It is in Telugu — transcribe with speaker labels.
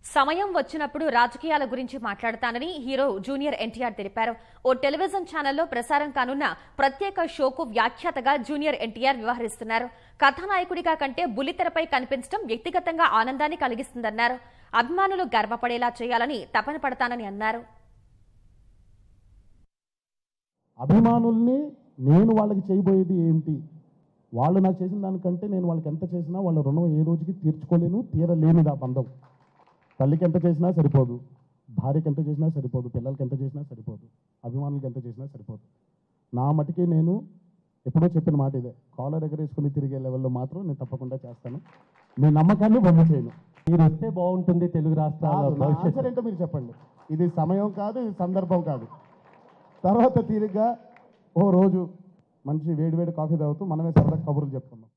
Speaker 1: సమయం వచ్చినప్పుడు రాజకీయాల గురించి మాట్లాడతానని హీరో జూనియర్ ఎన్టీఆర్ తెలిపారు ఓ టెలివిజన్ ఛానల్లో ప్రసారం కానున్న ప్రత్యేక షోకు వ్యాఖ్యాతగా జూనియర్ ఎన్టీఆర్ వ్యవహరిస్తున్నారు కథానాయకుడిగా కంటే బుల్లితెరపై కనిపించడం వ్యక్తిగతంగా ఆనందాన్ని కలిగిస్తుందన్నారు అభిమానులు గర్వపడేలా చేయాలని తపన పడతానని అన్నారు
Speaker 2: అభిమానుల్ని నేను వాళ్ళకి చేయబోయేది ఏంటి వాళ్ళు నాకు చేసిన దానికంటే నేను వాళ్ళకి ఎంత చేసినా వాళ్ళ రుణం ఏ రోజుకి తీర్చుకోలేను తీరలేనిది ఆ బంధం తల్లికి ఎంత చేసినా సరిపోదు భార్యకి ఎంత చేసినా సరిపోదు పిల్లలకి ఎంత చేసినా సరిపోదు అభిమానులకి ఎంత చేసినా సరిపోదు నా మటుకి నేను ఎప్పుడో చెప్పిన మాట ఇదే కాలర్ ఎగరేసుకుని తిరిగే లెవెల్లో మాత్రం నేను తప్పకుండా చేస్తాను మీ నమ్మకాన్ని బొమ్మ చేయను
Speaker 3: మీరు వస్తే బాగుంటుంది తెలుగు రాష్ట్రాల
Speaker 2: కాదు, నా
Speaker 3: భవిష్యత్తు
Speaker 2: ఆన్సర్ ఏంటో మీరు చెప్పండి ఇది సమయం కాదు ఇది సందర్భం కాదు తర్వాత తీరిగ్గా ఓ రోజు మంచి వేడి వేడి కాఫీ తాగుతూ మనమే సరదా కబుర్లు చెప్పుకుందాం